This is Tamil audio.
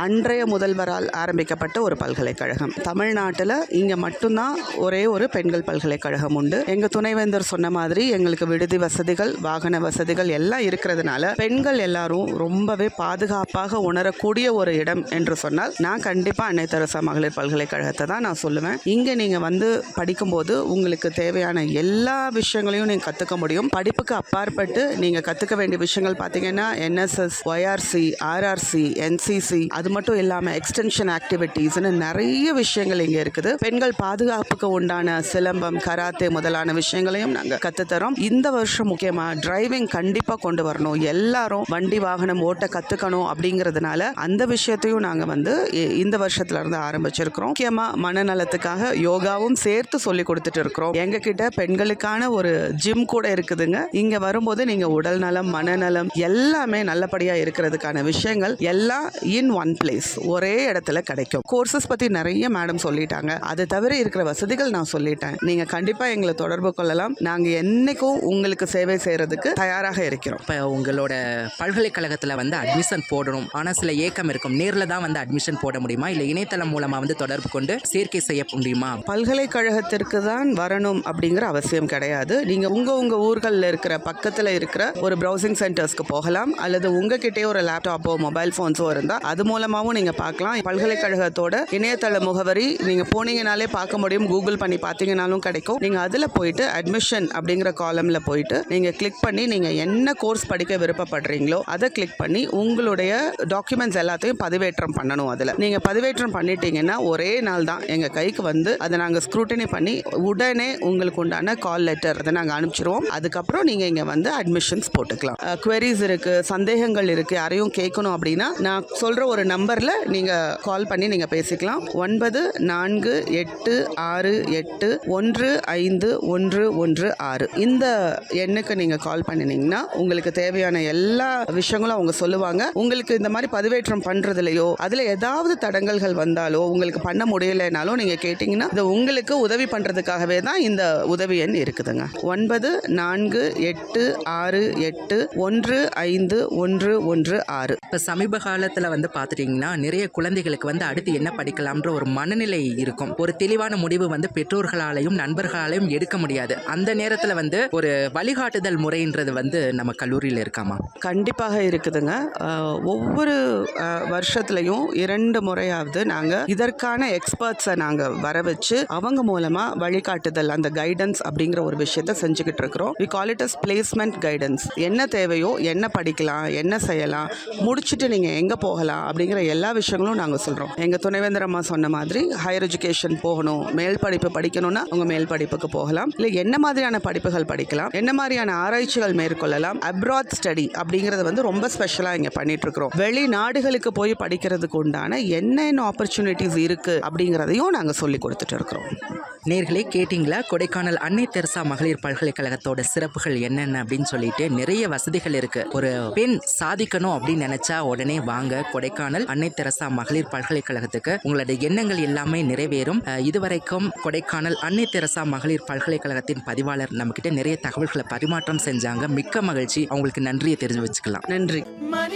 அன்றைய முதல்வரால் ஆரம்பிக்கப்பட்ட ஒரு பல்கலைக்கழகம் தமிழ்நாட்டில் இங்கே மட்டும்தான் ஒரே ஒரு பெண்கள் பல்கலைக்கழகம் உண்டு எங்கள் துணைவேந்தர் சொன்ன மாதிரி எங்களுக்கு விடுதி வசதிகள் வாகன வசதிகள் எல்லாம் இருக்கிறதுனால பெண்கள் எல்லாரும் ரொம்பவே பாதுகாப்பாக உணரக்கூடிய ஒரு இடம் என்று சொன்னால் நான் கண்டிப்பாக அன்னை தெரசா மகளிர் பல்கலைக்கழகத்தை தான் நான் சொல்லுவேன் இங்கே நீங்கள் வந்து படிக்கும்போது உங்களுக்கு தேவையான எல்லா விஷயங்களையும் நீங்கள் கற்றுக்க முடியும் படிப்புக்கு அப்பாற்பட்டு நீங்கள் கற்றுக்க வேண்டிய விஷயங்கள் பார்த்தீங்கன்னா என்எஸ்எஸ் ஒய்ஆர்சி ஆர்ஆர்சி என்சிசி அது மட்டும் இல்லாமல் எக்ஸ்டென்ஷன் ஆக்டிவிட்டீஸ்னு நிறைய விஷயங்கள் இங்கே இருக்குது பெண்கள் பாதுகாப்புக்கு உண்டான சிலம்பம் கராத்தே முதலான விஷயங்களையும் நாங்கள் கற்றுத்தரோம் இந்த வருஷம் முக்கியமாக டிரைவிங் கண்டிப்பாக கொண்டு வரணும் எல்லாரும் வண்டி வாகனம் ஓட்ட கற்றுக்கணும் அப்படிங்கிறதுனால அந்த விஷயத்தையும் நாங்கள் வந்து இ- இந்த வருஷத்துல இருந்து ஆரம்பிச்சிருக்கிறோம் முக்கியமாக மனநலத்துக்காக யோகாவும் சேர்த்து சொல்லி கொடுத்துட்டு இருக்கிறோம் எங்ககிட்ட பெண்களுக்கான ஒரு ஜிம் கூட இருக்குதுங்க இங்க வரும்போது நீங்க உடல் நலம் மனநலம் எல்லாமே நல்லபடியா இருக்கிறதுக்கான விஷயங்கள் எல்லாம் இன் ஒன் பிளேஸ் ஒரே இடத்துல கிடைக்கும் கோர்சஸ் பத்தி நிறைய மேடம் சொல்லிட்டாங்க அது தவிர இருக்கிற வசதிகள் நான் சொல்லிட்டேன் நீங்க கண்டிப்பா எங்களை தொடர்பு கொள்ளலாம் நாங்க என்னைக்கும் உங்களுக்கு சேவை செய்யறதுக்கு தயாராக இருக்கிறோம் இப்போ உங்களோட பல்கலைக்கழகத்தில் வந்து அட்மிஷன் போடணும் ஆனால் சில ஏக்கம் இருக்கும் நேரில் தான் வந்து அட்மிஷன் போட முடியுமா இல்லை இணையதளம் மூலமாக வந்து தொடர்பு கொண்டு சேர்க்கை செய்ய முடியுமா பல்கலைக்கழகத்திற்கு தான் வரணும் அப்படிங்கிற அவசியம் கிடையாது நீங்க உங்க உங்க ஊர்களில் இருக்கிற பக்கத்துல இருக்கிற ஒரு ப்ரௌசிங் சென்டர்ஸ்க்கு போகலாம் அல்லது உங்ககிட்டயே ஒரு லேப்டாப்போ மொபைல் ஃபோன்ஸோ இருந்தா அது மூலமாவும் நீங்க பார்க்கலாம் பல்கலைக்கழகத்தோட இணையதள முகவரி நீங்க போனீங்கனாலே பார்க்க முடியும் கூகுள் பண்ணி பார்த்தீங்கனாலும் கிடைக்கும் நீங்க அதுல போயிட்டு அட்மிஷன் அப்படிங்கிற காலம்ல போயிட்டு நீங்க கிளிக் பண்ணி நீங்க என்ன கோர்ஸ் படிக்க விருப்பப்படுறீங்களோ அதை கிளிக் பண்ணி உங்களுடைய டாக்குமெண்ட்ஸ் எல்லாத்தையும் பதிவேற்றம் பண்ணணும் அதில் நீங்கள் பதிவேற்றம் பண்ணிட்டீங்கன்னா ஒரே நாள் தான் எங்கள் கைக்கு வந்து அதை நாங்கள் ஸ்க்ரூட்டனி பண்ணி உடனே உங்களுக்கு உண்டான கால் லெட்டர் அதை நாங்கள் அனுப்பிச்சிருவோம் அதுக்கப்புறம் நீங்கள் இங்கே வந்து அட்மிஷன்ஸ் போட்டுக்கலாம் குவரிஸ் இருக்குது சந்தேகங்கள் இருக்குது யாரையும் கேட்கணும் அப்படின்னா நான் சொல்கிற ஒரு நம்பரில் நீங்கள் கால் பண்ணி நீங்கள் பேசிக்கலாம் ஒன்பது நான்கு எட்டு ஆறு எட்டு ஒன்று ஐந்து ஒன்று ஒன்று ஆறு இந்த எண்ணுக்கு நீங்கள் கால் பண்ணினீங்கன்னா உங்களுக்கு தேவையான எல்லா விஷயங்களும் அவங்க சொல்லுவாங்க உங்களுக்கு இந்த மாதிரி பதிவேற்றம் பண்ணுறதுலையோ அதில் ஏதாவது தடங்கல்கள் வந்தாலோ உங்களுக்கு பண்ண முடியலைனாலும் நீங்கள் கேட்டிங்கன்னா இது உங்களுக்கு உதவி பண்ணுறதுக்காகவே தான் இந்த உதவி எண் இருக்குதுங்க ஒன்பது நான்கு எட்டு ஆறு எட்டு ஒன்று ஐந்து ஒன்று ஒன்று ஆறு இப்போ சமீப காலத்தில் வந்து பார்த்துட்டிங்கன்னா நிறைய குழந்தைகளுக்கு வந்து அடுத்து என்ன படிக்கலாம்ன்ற ஒரு மனநிலை இருக்கும் ஒரு தெளிவான முடிவு வந்து பெற்றோர்களாலையும் நண்பர்களாலையும் எடுக்க முடியாது அந்த நேரத்தில் வந்து ஒரு வழிகாட்டுதல் முறைன்றது வந்து நம்ம கல்லூரியில் இருக்காமா கண்டிப்பாக இருக்குதுங்க அஹ், ஒவ்வொரு அஹ், வருஷத்துலையும் இரண்டு முறையாவது நாங்கள் இதற்கான எக்ஸ்பர்ட்ஸை நாங்கள் வர வச்சு அவங்க மூலமாக வழிகாட்டுதல் அந்த கைடன்ஸ் அப்படிங்கிற ஒரு விஷயத்தை செஞ்சுக்கிட்டு இருக்கிறோம் we call it as placement guidance என்ன தேவையோ என்ன படிக்கலாம் என்ன செய்யலாம் முடிச்சுட்டு நீங்கள் எங்கே போகலாம் அப்படிங்கிற எல்லா விஷயங்களும் நாங்கள் சொல்கிறோம் எங்கள் துணைவேந்தர் அம்மா சொன்ன மாதிரி ஹையர் எஜுகேஷன் போகணும் மேல் படிப்பு படிக்கணும்னா உங்கள் மேல் படிப்புக்கு போகலாம் இல்லை என்ன மாதிரியான படிப்புகள் படிக்கலாம் என்ன மாதிரியான ஆராய்ச்சிகள் மேற்கொள்ளலாம் அப்ராட் ஸ்டடி அப்படிங்கிறது வந்து ரொம்ப ஸ்பெஷலாக இங்கே பண்ணிட்டு இருக்கிறோம் வெளிநாடுகளுக்கு போய் படிக்கிறதுக்கு உண்டான என்னென்ன ஆப்பர்ச்சுனிட்டிஸ் இருக்கு அப்படிங்கிறதையும் நாங்கள் சொல்லி கொடுத்துட்டு இருக்கிறோம் நேர்களே கேட்டிங்களா கொடைக்கானல் அன்னை தெரசா மகளிர் பல்கலைக்கழகத்தோட சிறப்புகள் என்னென்ன அப்படின்னு சொல்லிட்டு நிறைய வசதிகள் இருக்கு ஒரு பெண் சாதிக்கணும் அப்படின்னு நினைச்சா உடனே வாங்க கொடைக்கானல் அன்னை தெரசா மகளிர் பல்கலைக்கழகத்துக்கு உங்களுடைய எண்ணங்கள் எல்லாமே நிறைவேறும் அஹ், இதுவரைக்கும் கொடைக்கானல் அன்னை தெரசா மகளிர் பல்கலைக்கழகத்தின் பதிவாளர் நம்மக்கிட்ட நிறைய தகவல்களை பரிமாற்றம் செஞ்சாங்க மிக்க மகிழ்ச்சி அவங்களுக்கு நன்றியை தெரிஞ்சு வச்சுக்கலாம் நன்றி